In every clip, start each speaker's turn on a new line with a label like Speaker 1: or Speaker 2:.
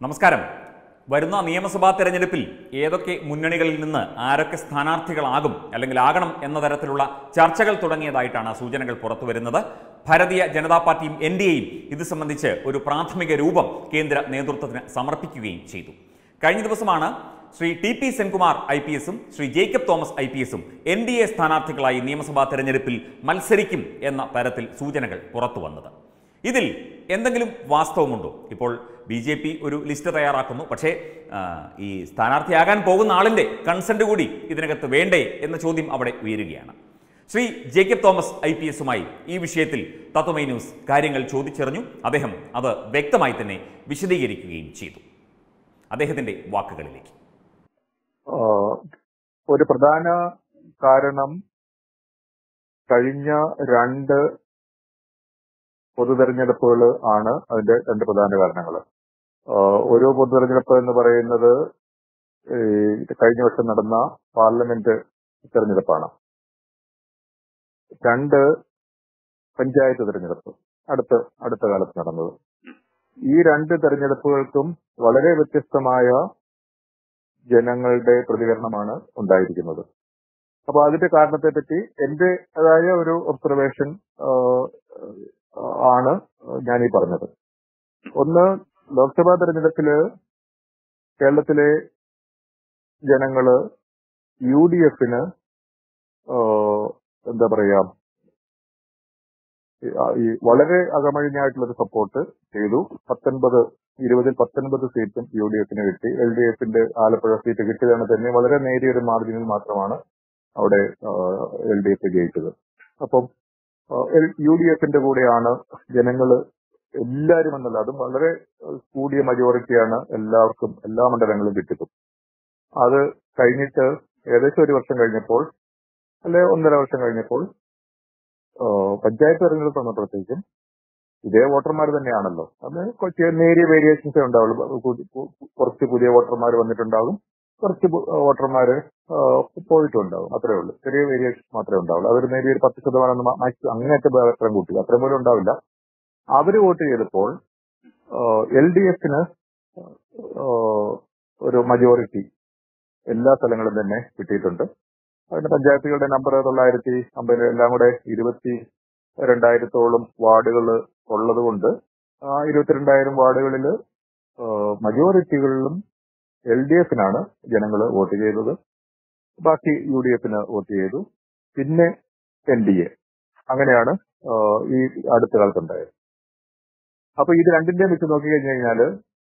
Speaker 1: നമസ്കാരം വരുന്ന നിയമസഭാ തെരഞ്ഞെടുപ്പിൽ ഏതൊക്കെ മുന്നണികളിൽ നിന്ന് ആരൊക്കെ സ്ഥാനാർത്ഥികളാകും അല്ലെങ്കിൽ ആകണം എന്ന തരത്തിലുള്ള ചർച്ചകൾ തുടങ്ങിയതായിട്ടാണ് സൂചനകൾ പുറത്തു വരുന്നത് ഭാരതീയ ജനതാ പാർട്ടിയും എൻ ഡി എയും ഇത് സംബന്ധിച്ച് ഒരു പ്രാഥമിക രൂപം കേന്ദ്ര നേതൃത്വത്തിന് സമർപ്പിക്കുകയും ചെയ്തു കഴിഞ്ഞ ദിവസമാണ് Shri T P Senkumar I P എസും Shri Jacob Thomas I P എസും എൻ ഡി എ സ്ഥാനാർത്ഥികളായി നിയമസഭാ തെരഞ്ഞെടുപ്പിൽ മത്സരിക്കും എന്ന തരത്തിൽ സൂചനകൾ പുറത്തു വന്നത് ഇതിൽ എന്തെങ്കിലും വാസ്തവമുണ്ടോ ഇപ്പോൾ ബി ജെ പി ഒരു ലിസ്റ്റ് തയ്യാറാക്കുന്നു പക്ഷേ ആ, ഈ സ്ഥാനാർത്ഥിയാകാൻ പോകുന്ന ആളിൻ്റെ കൺസെന്റ് കൂടി ഇതിനകത്ത് വേണ്ടേ എന്ന ചോദ്യം അവിടെ ഉയരുകയാണ് Shri Jacob Thomas I P എസുമായി ഈ വിഷയത്തിൽ തത്വമൈ ന്യൂസ് കാര്യങ്ങൾ ചോദിച്ചറിഞ്ഞു അദ്ദേഹം അത് വ്യക്തമായി തന്നെ വിശദീകരിക്കുകയും ചെയ്തു അദ്ദേഹത്തിന്റെ വാക്കുകളിലേക്ക്
Speaker 2: ആഹ് ഒരു പ്രധാന കാരണം കഴിഞ്ഞ രണ്ട് പൊതു തെരഞ്ഞെടുപ്പുകൾ ആണ് അതിന്റെ രണ്ട് പ്രധാന കാരണങ്ങൾ ഓരോ പൊതു തെരഞ്ഞെടുപ്പ് എന്ന് പറയുന്നത് ഈ കഴിഞ്ഞ വർഷം നടന്ന പാർലമെന്റ് തെരഞ്ഞെടുപ്പാണ് രണ്ട് പഞ്ചായത്ത് തെരഞ്ഞെടുപ്പ് അടുത്ത അടുത്ത കാലത്ത് നടന്നത് ഈ രണ്ട് തെരഞ്ഞെടുപ്പുകൾക്കും വളരെ വ്യത്യസ്തമായ ജനങ്ങളുടെ പ്രതികരണമാണ് ഉണ്ടായിരിക്കുന്നത് അപ്പൊ അതിന്റെ കാരണത്തെ പറ്റി എന്റേതായ ഒരു ഒബ്സർവേഷൻ ആണ് ഞാൻ ഈ പറഞ്ഞത് ഒന്ന് ലോക്സഭാ തെരഞ്ഞെടുപ്പില് കേരളത്തിലെ ജനങ്ങള് യു ഡി എഫിന് എന്താ പറയാ ഈ- ആ, ഈ വളരെ അകമഴിഞ്ഞായിട്ടുള്ള ഒരു സപ്പോർട്ട് ചെയ്തു പത്തൊൻപത് ഇരുപതിൽ പത്തൊൻപത് സീറ്റും യു ഡി എഫിന് കിട്ടി എൽ ഡി എഫിന്റെ ആലപ്പുഴ സീറ്റ് കിട്ടിയതാണ് തന്നെ വളരെ നേരിയ ഒരു മാർജിനിൽ മാത്രമാണ് അവിടെ എൽ ഡി എഫ് ജയിച്ചത് അപ്പം യു ഡി എഫിന്റെ കൂടെയാണ് ജനങ്ങള് എല്ലാവരും എന്നല്ല അതും വളരെ ഏഹ്, കൂടിയ മജോറിറ്റിയാണ് എല്ലാവർക്കും എല്ലാ മണ്ഡലങ്ങളും കിട്ടിയത് അത് കഴിഞ്ഞിട്ട് ഏകദേശം ഒരു വർഷം കഴിഞ്ഞപ്പോൾ അല്ലെ ഒന്നര വർഷം കഴിഞ്ഞപ്പോൾ ഏഹ്, പഞ്ചായത്ത് തെരഞ്ഞെടുപ്പ് വന്നപ്പോഴത്തേക്കും ഇതേ വോട്ടർമാർ തന്നെയാണല്ലോ അത് കുറച്ച് നേരിയ വേരിയേഷൻസേ ഉണ്ടാവുള്ളൂ കു- കു- കുറച്ച് പുതിയ വോട്ടർമാർ വന്നിട്ടുണ്ടാകും കുറച്ച് പു- വോട്ടർമാര് ഏഹ്, പോയിട്ടുണ്ടാകും അത്രേ ഉള്ളൂ ചെറിയ വേരിയേഷൻ മാത്രമേ ഉണ്ടാവുള്ളൂ അതൊരു നേരിയ ഒരു പത്ത് ശതമാനം മാക്സിമം അങ്ങനത്തെ അത്രയും കൂട്ടി അത്രയും പോലും ഉണ്ടാവില്ല അവര് വോട്ട് ചെയ്തപ്പോൾ എൽ ഡി എഫിന് ഒരു മജോറിറ്റി എല്ലാ സ്ഥലങ്ങളും തന്നെ കിട്ടിയിട്ടുണ്ട് അതിന്റെ പഞ്ചായത്തുകളുടെ നമ്പർ തൊള്ളായിരത്തി അമ്പത് എല്ലാം കൂടെ ഇരുപത്തി രണ്ടായിരത്തോളം വാർഡുകൾ ഉള്ളത് കൊണ്ട് ആ ഇരുപത്തിരണ്ടായിരം വാർഡുകളിൽ മജോറിറ്റികളിലും എൽ ഡി എഫിനാണ് ജനങ്ങൾ വോട്ട് ചെയ്തത് ബാക്കി യു ഡി എഫിന് വോട്ട് ചെയ്തു പിന്നെ എൻ ഡി എ അങ്ങനെയാണ് ആ, ഈ അടുത്ത കാലത്തുണ്ടായത് അപ്പൊ ഇത് രണ്ടിന്റെയും വെച്ച് നോക്കി കഴിഞ്ഞു കഴിഞ്ഞാല്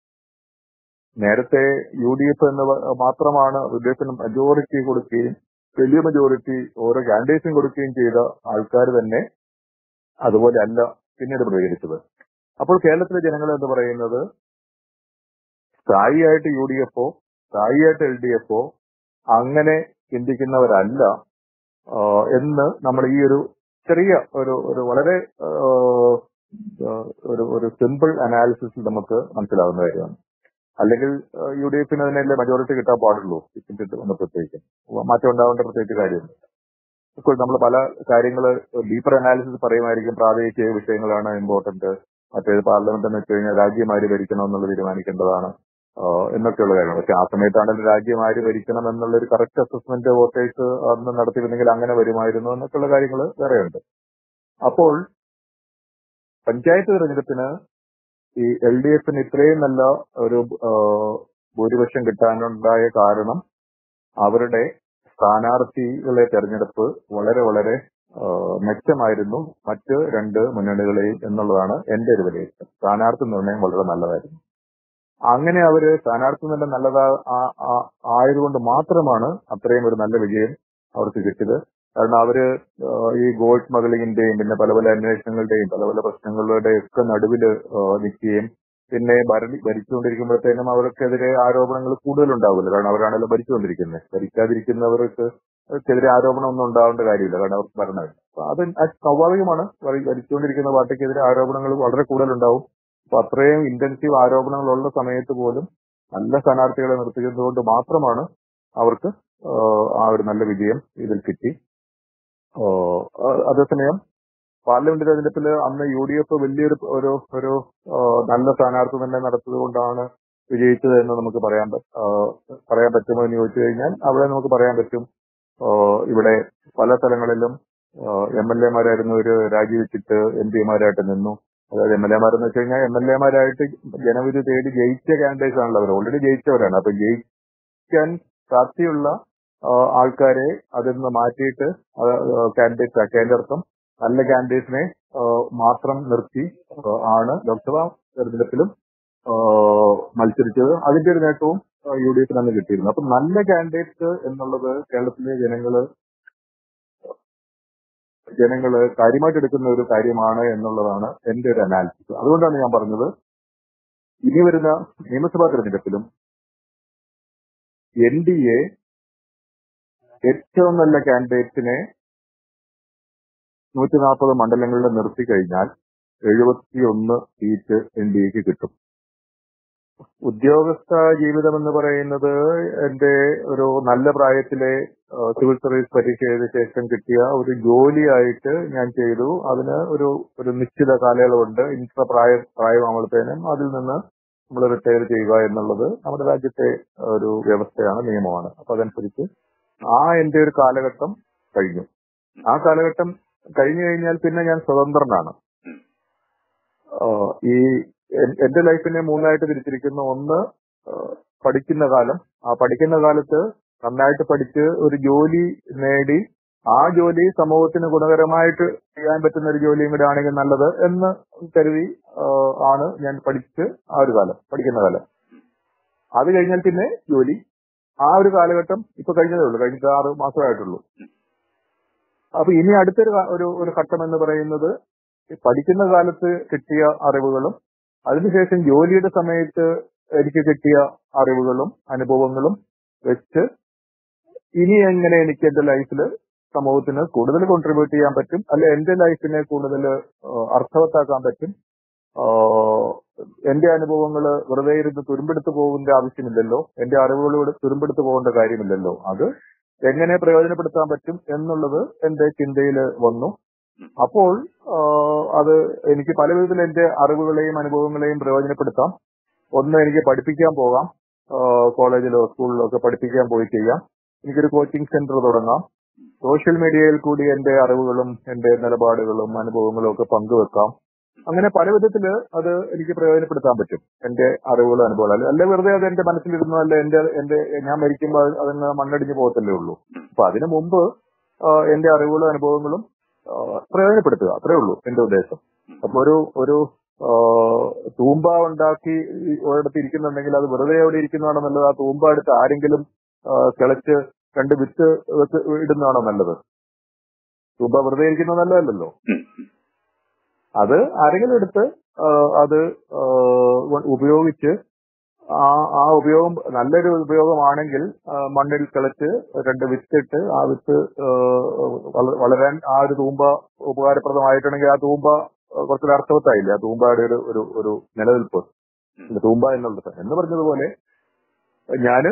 Speaker 2: നേരത്തെ യു ഡി എഫ് എന്ന് പ- മാത്രമാണ് ഉദ്ദേശത്തിന് മജോറിറ്റി കൊടുക്കുകയും വലിയ മജോറിറ്റി ഓരോ കാൻഡിഡേറ്റ്സും കൊടുക്കുകയും ചെയ്ത ആൾക്കാർ തന്നെ അതുപോലെ അല്ല പിന്നീട് പ്രതികരിച്ചത് അപ്പോൾ കേരളത്തിലെ ജനങ്ങൾ എന്ന് പറയുന്നത് സ്ഥായിയായിട്ട് യു ഡി എഫോ സ്ഥായിയായിട്ട് എൽ ഡി എഫോ അങ്ങനെ ചിന്തിക്കുന്നവരല്ല ആ, എന്ന് നമ്മൾ ഈ ഒരു ചെറിയ ഒരു ഒരു വളരെ ആ, ആ, ഒരു ഒരു സിമ്പിൾ അനാലിസിസിൽ നമുക്ക് മനസ്സിലാവുന്ന കാര്യമാണ് അല്ലെങ്കിൽ യു ഡി എഫിന് അതിനല്ലേ മജോറിറ്റി കിട്ടാൻ പാടുള്ളൂ ഇതിന്റെ വന്നപ്പോഴത്തേക്ക് മാറ്റം ഉണ്ടാവേണ്ട പ്രത്യേകിച്ച് കാര്യമുണ്ട് ഇപ്പോൾ നമ്മൾ പല കാര്യങ്ങൾ ഡീപ്പർ അനാലിസിസ് പറയുമായിരിക്കും പ്രാദേശിക വിഷയങ്ങളാണ് ഇമ്പോർട്ടന്റ് മറ്റേത് പാർലമെന്റ് എന്ന് വെച്ച് കഴിഞ്ഞാൽ രാജ്യം ആര് ഭരിക്കണം എന്നുള്ളത് തീരുമാനിക്കേണ്ടതാണ് ആഹ് എന്നൊക്കെയുള്ള കാര്യങ്ങൾ പക്ഷെ ആ സമയത്താണെങ്കിൽ രാജ്യം ആര് ഭരിക്കണം എന്നുള്ള ഒരു കറക്റ്റ് അസസ്മെന്റ് വോട്ടേഴ്സ് അന്ന് നടത്തിയിരുന്നെങ്കിൽ അങ്ങനെ വരുമായിരുന്നു എന്നൊക്കെയുള്ള കാര്യങ്ങൾ വേറെയുണ്ട് അപ്പോൾ പഞ്ചായത്ത് തെരഞ്ഞെടുപ്പിന് ഈ എൽ ഡി എഫിന് ഇത്രയും നല്ല ഒരു ആഹ് ഭൂരിപക്ഷം കിട്ടാനുണ്ടായ കാരണം അവരുടെ സ്ഥാനാർത്ഥികളെ തെരഞ്ഞെടുപ്പ് വളരെ വളരെ ആഹ് മെച്ചമായിരുന്നു മറ്റ് രണ്ട് മുന്നണികളെയും എന്നുള്ളതാണ് എന്റെ ഒരു വിലയിരുത്തൽ സ്ഥാനാർത്ഥി നിർണയം വളരെ നല്ലതായിരുന്നു അങ്ങനെ അവര് സ്ഥാനാർത്ഥി നല്ല നല്ലതാ ആ- ആ- ആയതുകൊണ്ട് മാത്രമാണ് അത്രയും ഒരു നല്ല വിജയം അവർക്ക് കിട്ടിയത് കാരണം അവര് ആഹ് ഈ ഗോൾഡ് സ്മഗ്ലിങ്ങിന്റെയും പിന്നെ പല പല അന്വേഷണങ്ങളുടെയും പല പല പ്രശ്നങ്ങളുടെയും ഒക്കെ നടുവിൽ നിൽക്കുകയും പിന്നെ ഭരണി ഭരിച്ചുകൊണ്ടിരിക്കുമ്പോഴത്തേനും അവർക്കെതിരെ ആരോപണങ്ങൾ കൂടുതലുണ്ടാവില്ല കാരണം അവരാണല്ലോ ഭരിച്ചുകൊണ്ടിരിക്കുന്നത് ഭരിക്കാതിരിക്കുന്നവർക്ക് എതിരെ ആരോപണം ഒന്നും ഉണ്ടാവേണ്ട കാര്യമില്ല കാരണം അവർക്ക് ഭരണമില്ല അപ്പൊ അത് അത് സ്വാഭാവികമാണ് ഭരി- ഭരിച്ചുകൊണ്ടിരിക്കുന്ന പാർട്ടിക്കെതിരെ ആരോപണങ്ങൾ വളരെ കൂടുതലുണ്ടാവും അപ്പൊ അത്രയും ഇന്റൻസീവ് ആരോപണങ്ങളുള്ള സമയത്ത് പോലും നല്ല സ്ഥാനാർത്ഥികളെ നിർത്തിയതുകൊണ്ട് മാത്രമാണ് അവർക്ക് ആഹ് ആ ഒരു നല്ല വിജയം ഇതിൽ കിട്ടി ആഹ് അതേസമയം പാർലമെന്റ് തെരഞ്ഞെടുപ്പിൽ അന്ന് യു ഡി എഫ് വലിയൊരു ഒരു ഒരു ആ, നല്ല സ്ഥാനാർത്ഥി തന്നെ നടത്തിയത് കൊണ്ടാണ് വിജയിച്ചത് എന്ന് നമുക്ക് പറയാൻ പ- ആ, പറയാൻ പറ്റുമോ എന്ന് ചോദിച്ചു കഴിഞ്ഞാൽ അവിടെ നമുക്ക് പറയാൻ പറ്റും ആ, ഇവിടെ പല സ്ഥലങ്ങളിലും എം എൽ എമാരായിരുന്നവർ രാജിവെച്ചിട്ട് എം പിമാരായിട്ട് നിന്നു അതായത് എം എൽ എമാരെന്ന് വെച്ച് കഴിഞ്ഞാൽ എം എൽ എമാരായിട്ട് ജനവിധി തേടി ജയിച്ച കാൻഡിഡേറ്റ്സ് ആണല്ലോ അവർ ഓൾറെഡി ജയിച്ചവരാണ് അപ്പൊ ജയിക്കാൻ പ്രാപ്തിയുള്ള ആ, ആൾക്കാരെ അതിൽ നിന്ന് മാറ്റിയിട്ട് കാൻഡിഡേറ്റ് ആക്കി അതിന്റെ അർത്ഥം നല്ല കാൻഡിഡേറ്റ്സിനെ മാത്രം നിർത്തി ആ, ആണ് ലോക്സഭാ തെരഞ്ഞെടുപ്പിലും ആ, മത്സരിച്ചത് അതിന്റെ ഒരു നേട്ടവും യു ഡി എഫിന് അന്ന് കിട്ടിയിരുന്നു അപ്പൊ നല്ല കാൻഡിഡേറ്റ്സ് എന്നുള്ളത് കേരളത്തിലെ ജനങ്ങള് ജനങ്ങള് കാര്യമായിട്ട് എടുക്കുന്ന ഒരു കാര്യമാണ് എന്നുള്ളതാണ് എന്റെ ഒരു അനാലിസിസ് അതുകൊണ്ടാണ് ഞാൻ പറഞ്ഞത് ഇനി വരുന്ന നിയമസഭാ തെരഞ്ഞെടുപ്പിലും എൻ ഡി എ ഏറ്റവും നല്ല കാൻഡിഡേറ്റ്സിനെ നൂറ്റി നാൽപ്പത് മണ്ഡലങ്ങളിൽ നിർത്തി കഴിഞ്ഞാൽ എഴുപത്തിയൊന്ന് സീറ്റ് എൻ ഡി എക്ക് കിട്ടും ഉദ്യോഗസ്ഥ ജീവിതം എന്ന് പറയുന്നത് എന്റെ ഒരു നല്ല പ്രായത്തിലെ ആ, സിവിൽ സർവീസ് പരീക്ഷ എഴുതിയ ശേഷം കിട്ടിയ ഒരു ജോലിയായിട്ട് ഞാൻ ചെയ്തു അതിന് ഒരു ഒരു നിശ്ചിത കാലയളവുണ്ട് ഇത്ര പ്രായ പ്രായമാകുമ്പോഴത്തേനും അതിൽ നിന്ന് നമ്മൾ റിട്ടയർ ചെയ്യുക എന്നുള്ളത് നമ്മുടെ രാജ്യത്തെ ഒരു വ്യവസ്ഥയാണ് നിയമമാണ് അപ്പൊ അതനുസരിച്ച് ആ എന്റെ ഒരു കാലഘട്ടം കഴിഞ്ഞു ആ കാലഘട്ടം കഴിഞ്ഞു കഴിഞ്ഞാൽ പിന്നെ ഞാൻ സ്വതന്ത്രനാണ് ആ, ഈ എൻ- എന്റെ ലൈഫിനെ മൂന്നായിട്ട് തിരിച്ചിരിക്കുന്ന ഒന്ന് ആ, പഠിക്കുന്ന കാലം ആ പഠിക്കുന്ന കാലത്ത് നന്നായിട്ട് പഠിച്ച് ഒരു ജോലി നേടി ആ ജോലി സമൂഹത്തിന് ഗുണകരമായിട്ട് ചെയ്യാൻ പറ്റുന്ന ഒരു ജോലിയും കൂടെ ആണെങ്കിൽ നല്ലത് എന്ന് കരുതി ആ, ആണ് ഞാൻ പഠിച്ച് ആ ഒരു കാലം പഠിക്കുന്ന കാലം അത് കഴിഞ്ഞാൽ പിന്നെ ജോലി ആ ഒരു കാലഘട്ടം ഇപ്പൊ കഴിഞ്ഞതേ ഉള്ളൂ കഴിഞ്ഞിട്ട് ആറ് മാസമായിട്ടുള്ളൂ അപ്പൊ ഇനി അടുത്തൊരു കാ- ഒരു ഒരു ഘട്ടം എന്ന് പറയുന്നത് ഈ പഠിക്കുന്ന കാലത്ത് കിട്ടിയ അറിവുകളും അതിനുശേഷം ജോലിയുടെ സമയത്ത് എനിക്ക് കിട്ടിയ അറിവുകളും അനുഭവങ്ങളും വെച്ച് ഇനി എങ്ങനെ എനിക്ക് എന്റെ ലൈഫിൽ സമൂഹത്തിന് കൂടുതൽ കോൺട്രിബ്യൂട്ട് ചെയ്യാൻ പറ്റും അല്ലെ എന്റെ ലൈഫിനെ കൂടുതൽ അർത്ഥവത്താക്കാൻ പറ്റും ആ, എന്റെ അനുഭവങ്ങൾ വെറുതെ ഇരുന്ന് തുരുമ്പെടുത്ത് പോകേണ്ട ആവശ്യമില്ലല്ലോ എന്റെ അറിവുകളോട് തുരുമ്പെടുത്ത് പോകേണ്ട കാര്യമില്ലല്ലോ അത് എങ്ങനെ പ്രയോജനപ്പെടുത്താൻ പറ്റും എന്നുള്ളത് എന്റെ ചിന്തയിൽ വന്നു അപ്പോൾ ആ, അത് എനിക്ക് പല വിധത്തിൽ എന്റെ അറിവുകളെയും അനുഭവങ്ങളെയും പ്രയോജനപ്പെടുത്താം ഒന്ന് എനിക്ക് പഠിപ്പിക്കാൻ പോകാം ആ, കോളേജിലോ സ്കൂളിലോ ഒക്കെ പഠിപ്പിക്കാൻ പോയി ചെയ്യാം എനിക്കൊരു കോച്ചിങ് സെന്റർ തുടങ്ങാം സോഷ്യൽ മീഡിയയിൽ കൂടി എന്റെ അറിവുകളും എന്റെ നിലപാടുകളും അനുഭവങ്ങളും ഒക്കെ പങ്കുവെക്കാം അങ്ങനെ പല വിധത്തില് അത് എനിക്ക് പ്രയോജനപ്പെടുത്താൻ പറ്റും എന്റെ അറിവുകളും അനുഭവങ്ങളും അല്ലെ വെറുതെ അത് എന്റെ മനസ്സിലിരുന്നു അല്ലെ എന്റെ എന്റെ ഞാൻ മരിക്കുമ്പോൾ അതിന് മണ്ണടിഞ്ഞു പോകത്തല്ലേ ഉള്ളൂ അപ്പൊ അതിനു മുമ്പ് ആ, എന്റെ അറിവുകളും അനുഭവങ്ങളും ആ, പ്രയോജനപ്പെടുത്തുക അത്രേ ഉള്ളൂ എന്റെ ഉദ്ദേശം അപ്പൊ ഒരു ഒരു ആ, തൂമ്പ ഉണ്ടാക്കി ഈ ഒരിടത്ത് ഇരിക്കുന്നുണ്ടെങ്കിൽ അത് വെറുതെ അവിടെ ഇരിക്കുന്നതാണോ നല്ലത് ആ തൂമ്പ എടുത്ത് ആരെങ്കിലും ആ, കിളച്ച് രണ്ട് വിത്ത് വെച്ച് ഇടുന്നതാണോ നല്ലത് തൂമ്പ വെറുതെ ഇരിക്കുന്നത് നല്ലതല്ലല്ലോ അത് ആരെങ്കിലും എടുത്ത് ആ, അത് ആ, ഉപയോഗിച്ച് ആ ആ ഉപയോഗം നല്ലൊരു ഉപയോഗമാണെങ്കിൽ ആ, മണ്ണിൽ കിളച്ച് രണ്ട് വിത്തിട്ട് ആ വിത്ത് ആ, വള- വളരാൻ ആ ഒരു തൂമ്പ ഉപകാരപ്രദമായിട്ടുണ്ടെങ്കിൽ ആ തൂമ്പ കുറച്ചൊരു അർത്ഥവത്തായില്ലേ ആ തൂമ്പയുടെ ഒരു ഒരു ഒരു നിലനിൽപ്പ് ഇല്ല, തൂമ്പ എന്നുള്ളത് എന്ന് പറഞ്ഞതുപോലെ ഞാന്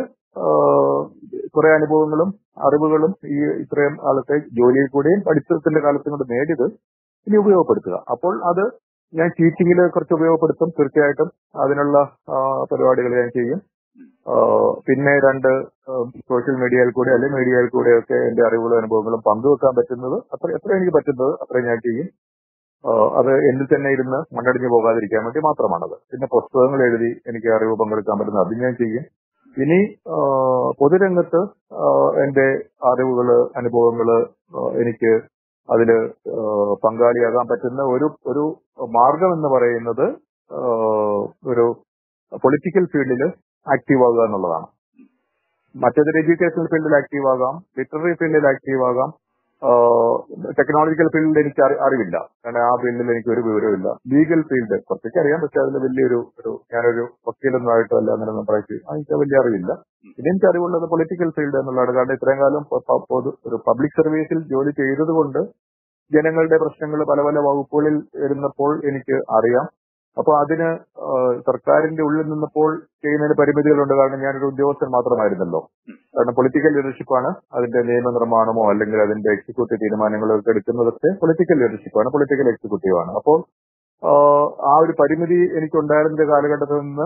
Speaker 2: കുറെ അനുഭവങ്ങളും അറിവുകളും ഈ ഇത്രയും കാലത്തെ ജോലിയിൽ കൂടെയും പഠിത്തത്തിന്റെ കാലത്തും കൊണ്ട് നേടിയത് ഇനി ഉപയോഗപ്പെടുത്തുക അപ്പോൾ അത് ഞാൻ ടീച്ചിങ്ങിൽ കുറച്ച് ഉപയോഗപ്പെടുത്തും തീർച്ചയായിട്ടും അതിനുള്ള ആ, പരിപാടികൾ ഞാൻ ചെയ്യും ആ, പിന്നെ രണ്ട് സോഷ്യൽ മീഡിയയിൽ കൂടെ അല്ലെങ്കിൽ മീഡിയയിൽ കൂടെ ഒക്കെ എന്റെ അറിവുകളും അനുഭവങ്ങളും പങ്കുവെക്കാൻ പറ്റുന്നത് അത്ര എത്ര എനിക്ക് പറ്റുന്നത് അത്രയും ഞാൻ ചെയ്യും ആ, അത് എന്നിൽ തന്നെ ഇരുന്ന് മണ്ണടിഞ്ഞു പോകാതിരിക്കാൻ വേണ്ടി മാത്രമാണത് പിന്നെ പുസ്തകങ്ങൾ എഴുതി എനിക്ക് അറിവ് പങ്കെടുക്കാൻ പറ്റുന്നത് അത് ഞാൻ ചെയ്യും ഇനി ആ, പൊതുരംഗത്ത് ആ, എന്റെ അറിവുകള് അനുഭവങ്ങള് ആ, എനിക്ക് അതില് ആ, പങ്കാളിയാകാൻ പറ്റുന്ന ഒരു ഒരു മാർഗം എന്ന് പറയുന്നത് ആ, ഒരു പൊളിറ്റിക്കൽ ഫീൽഡിൽ ആക്റ്റീവ് ആകുക എന്നുള്ളതാണ് മറ്റേതൊരു എഡ്യൂക്കേഷണൽ ഫീൽഡിൽ ആക്റ്റീവ് ആകാം ലിറ്റററി ഫീൽഡിൽ ആക്റ്റീവ് ആകാം ടെക്നോളജിക്കൽ ഫീൽഡിൽ എനിക്ക് അറി- അറിവില്ല കാരണം ആ ഫീൽഡിൽ എനിക്ക് ഒരു വിവരമില്ല ലീഗൽ ഫീൽഡ് കുറച്ചൊക്കെ അറിയാം പക്ഷെ അതിൽ വലിയൊരു ഒരു ഞാനൊരു വക്കീലൊന്നും ആയിട്ടല്ല അങ്ങനെ ഒന്നും പ്രാക്ടീസ് എനിക്ക് വലിയ അറിവില്ല പിന്നെ എനിക്ക് അറിവുള്ളത് പൊളിറ്റിക്കൽ ഫീൽഡ് എന്നുള്ളതാണ് കാരണം ഇത്രയും കാലം പ- പ- പൊതു ഒരു പബ്ലിക് സർവീസിൽ ജോലി ചെയ്തത് കൊണ്ട് ജനങ്ങളുടെ പ്രശ്നങ്ങൾ പല പല വകുപ്പുകളിൽ വരുന്നപ്പോൾ എനിക്ക് അറിയാം അപ്പൊ അതിന് ആ, സർക്കാരിന്റെ ഉള്ളിൽ നിന്നപ്പോൾ ചെയ്യുന്നതിന് പരിമിതികളുണ്ട് കാരണം ഞാനൊരു ഉദ്യോഗസ്ഥൻ മാത്രമായിരുന്നല്ലോ കാരണം പൊളിറ്റിക്കൽ ലീഡർഷിപ്പാണ് അതിന്റെ നിയമനിർമ്മാണമോ അല്ലെങ്കിൽ അതിന്റെ എക്സിക്യൂട്ടീവ് തീരുമാനങ്ങളോ ഒക്കെ എടുക്കുന്നതൊക്കെ പൊളിറ്റിക്കൽ ലീഡർഷിപ്പാണ് പൊളിറ്റിക്കൽ എക്സിക്യൂട്ടീവ് ആണ് അപ്പോൾ ആ, ആ ഒരു പരിമിതി എനിക്കുണ്ടായിരുന്ന കാലഘട്ടത്തിൽ നിന്ന്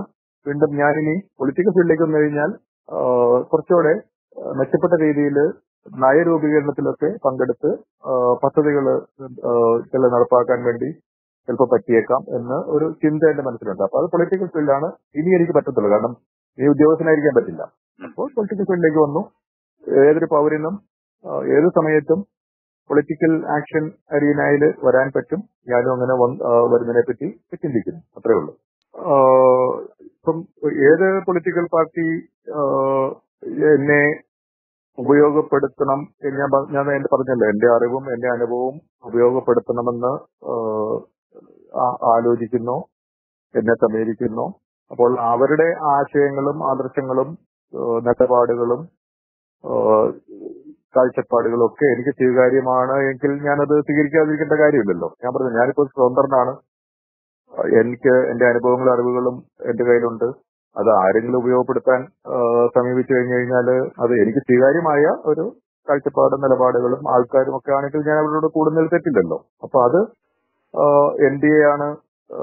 Speaker 2: വീണ്ടും ഞാനിനി പൊളിറ്റിക്കൽ ഫീൽഡിലേക്ക് വന്നു കഴിഞ്ഞാൽ ആ, കുറച്ചുകൂടെ ആ, മെച്ചപ്പെട്ട രീതിയിൽ നയരൂപീകരണത്തിലൊക്കെ പങ്കെടുത്ത് പദ്ധതികൾ ചില നടപ്പാക്കാൻ വേണ്ടി ചിലപ്പോൾ പറ്റിയേക്കാം എന്ന് ഒരു ചിന്ത എന്റെ മനസ്സിലുണ്ട് അപ്പൊ അത് പൊളിറ്റിക്കൽ ഫീൽഡാണ് ഇനി എനിക്ക് പറ്റത്തുള്ളൂ കാരണം ഈ ഉദ്യോഗസ്ഥനായിരിക്കാൻ പറ്റില്ല അപ്പോൾ പൊളിറ്റിക്കൽ ഫീൽഡിലേക്ക് വന്നു ഏതൊരു പൗരനും ആ, ഏത് സമയത്തും പൊളിറ്റിക്കൽ ആക്ഷൻ അരീനയിൽ വരാൻ പറ്റും ഞാനും അങ്ങനെ വന്ന്- ആ, വരുന്നതിനെ പറ്റി ചിന്തിക്കുന്നു അത്രേ ഉള്ളൂ ആ, ഇപ്പം ഏത് പൊളിറ്റിക്കൽ പാർട്ടി ആ, എന്നെ ഉപയോഗപ്പെടുത്തണം എന്ന് ഞാൻ പ- ഞാൻ എന്റെ പറഞ്ഞല്ലോ എന്റെ അറിവും എന്റെ അനുഭവവും ഉപയോഗപ്പെടുത്തണമെന്ന് ആ, ആ- ആലോചിക്കുന്നു എന്നെ സമീപിക്കുന്നു അപ്പോൾ അവരുടെ ആശയങ്ങളും ആദർശങ്ങളും ആ, നിലപാടുകളും ആ, കാഴ്ചപ്പാടുകളും ഒക്കെ എനിക്ക് സ്വീകാര്യമാണ് എങ്കിൽ ഞാനത് സ്വീകരിക്കാതിരിക്കേണ്ട കാര്യമില്ലല്ലോ ഞാൻ പറഞ്ഞു ഞാനിപ്പോൾ സ്വതന്ത്രനാണ് എനിക്ക് എന്റെ അനുഭവങ്ങളും അറിവുകളും എന്റെ കയ്യിലുണ്ട് അത് ആരെങ്കിലും ഉപയോഗപ്പെടുത്താൻ ആ, സമീപിച്ചു കഴിഞ്ഞു കഴിഞ്ഞാൽ അത് എനിക്ക് സ്വീകാര്യമായ ഒരു കാഴ്ചപ്പാടും നിലപാടുകളും ആൾക്കാരും ഒക്കെ ആണെങ്കിൽ ഞാൻ അവരോട് കൂടുതൽ തെറ്റില്ലല്ലോ അപ്പൊ അത് എൻ ഡി എ ആണ് ആ,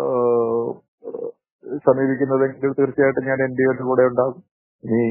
Speaker 2: സമീപിക്കുന്നതെങ്കിൽ തീർച്ചയായിട്ടും ഞാൻ എൻ ഡി എയുടെ കൂടെ ഉണ്ടാകും ഇനി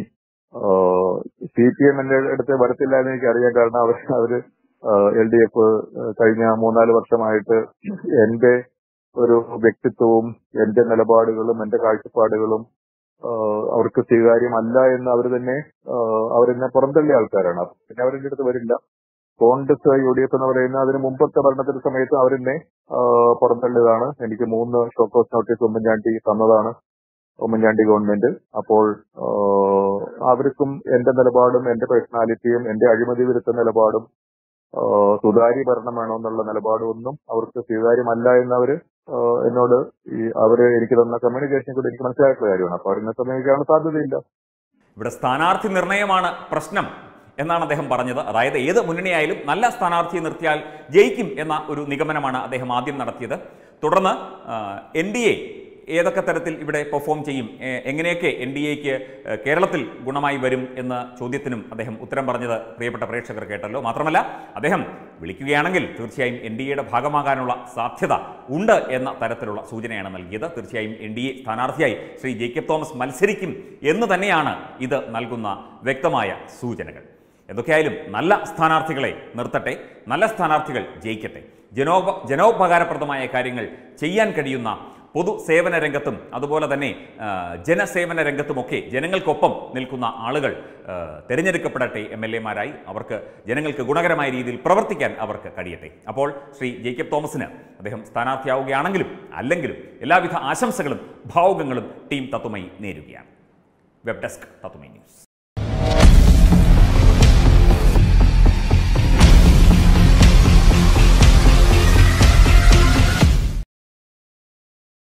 Speaker 2: സി പി എം എന്റെ അടുത്ത് വരത്തില്ല എന്ന് എനിക്കറിയാം കാരണം അവർ അവര് എൽ ഡി എഫ് കഴിഞ്ഞ മൂന്നാല് വർഷമായിട്ട് എന്റെ ഒരു വ്യക്തിത്വവും എന്റെ നിലപാടുകളും എന്റെ കാഴ്ചപ്പാടുകളും ആ, അവർക്ക് സ്വീകാര്യമല്ല എന്ന് അവർ തന്നെ ആ, അവരെന്നെ പുറന്തള്ളിയ ആൾക്കാരാണ് അപ്പൊ പിന്നെ അവരെന്റെ അടുത്ത് വരില്ല കോൺഗ്രസ് യു ഡി എഫ് എന്ന് പറയുന്ന അതിന് മുമ്പത്തെ ഭരണത്തിന്റെ സമയത്ത് അവരെന്നെ ആ, പുറന്തള്ളിയതാണ് എനിക്ക് മൂന്ന് ഷോക്കോസ് നോട്ടീസ് ഉമ്മൻചാണ്ടി തന്നതാണ് ഉമ്മൻചാണ്ടി ഗവൺമെന്റ് അപ്പോൾ ആ, അവർക്കും എന്റെ നിലപാടും എന്റെ പേഴ്സണാലിറ്റിയും എന്റെ അഴിമതി വിരുദ്ധ നിലപാടും ആ, സുതാര്യ ഭരണം വേണമെന്നുള്ള നിലപാടും ഒന്നും അവർക്ക് സ്വീകാര്യമല്ല എന്ന് അവര് ആ, എന്നോട് ഈ അവര് എനിക്ക് തന്ന കമ്മ്യൂണിക്കേഷൻ കൂടി എനിക്ക് മനസ്സിലായിട്ടുള്ള കാര്യമാണ് അപ്പൊ അവരെന്നെ സമീപിക്കാനുള്ള സാധ്യതയില്ല
Speaker 1: ഇവിടെ സ്ഥാനാർത്ഥി നിർണയമാണ് പ്രശ്നം എന്നാണ് അദ്ദേഹം പറഞ്ഞത് അതായത് ഏത് മുന്നണിയായാലും നല്ല സ്ഥാനാർത്ഥിയെ നിർത്തിയാൽ ജയിക്കും എന്ന ഒരു നിഗമനമാണ് അദ്ദേഹം ആദ്യം നടത്തിയത് തുടർന്ന് എൻ ഡി എ ഏതൊക്കെ തരത്തിൽ ഇവിടെ പെർഫോം ചെയ്യും എ- എങ്ങനെയൊക്കെ എൻ ഡി എക്ക് കേരളത്തിൽ ഗുണമായി വരും എന്ന ചോദ്യത്തിനും അദ്ദേഹം ഉത്തരം പറഞ്ഞത് പ്രിയപ്പെട്ട പ്രേക്ഷകർ കേട്ടല്ലോ മാത്രമല്ല അദ്ദേഹം വിളിക്കുകയാണെങ്കിൽ തീർച്ചയായും എൻ ഡി എയുടെ ഭാഗമാകാനുള്ള സാധ്യത ഉണ്ട് എന്ന തരത്തിലുള്ള സൂചനയാണ് നൽകിയത് തീർച്ചയായും എൻ ഡി എ സ്ഥാനാർത്ഥിയായി ശ്രീ ജേക്കബ് തോമസ് മത്സരിക്കും എന്ന് തന്നെയാണ് ഇത് നൽകുന്ന വ്യക്തമായ സൂചനകൾ എന്തൊക്കെയായാലും നല്ല സ്ഥാനാർത്ഥികളെ നിർത്തട്ടെ നല്ല സ്ഥാനാർത്ഥികൾ ജയിക്കട്ടെ ജനോപ ജനോപകാരപ്രദമായ കാര്യങ്ങൾ ചെയ്യാൻ കഴിയുന്ന പൊതു സേവന രംഗത്തും അതുപോലെ തന്നെ ആ, ജനസേവന രംഗത്തുമൊക്കെ ജനങ്ങൾക്കൊപ്പം നിൽക്കുന്ന ആളുകൾ ആ, തിരഞ്ഞെടുക്കപ്പെടട്ടെ എം എൽ എമാരായി അവർക്ക് ജനങ്ങൾക്ക് ഗുണകരമായ രീതിയിൽ പ്രവർത്തിക്കാൻ അവർക്ക് കഴിയട്ടെ അപ്പോൾ ശ്രീ ജേക്കബ് തോമസിന് അദ്ദേഹം സ്ഥാനാർത്ഥിയാവുകയാണെങ്കിലും അല്ലെങ്കിലും എല്ലാവിധ ആശംസകളും ഭാവുകങ്ങളും ടീം തത്വമയി നേരുകയാണ് വെബ് ഡെസ്ക് തത്വമൈ ന്യൂസ്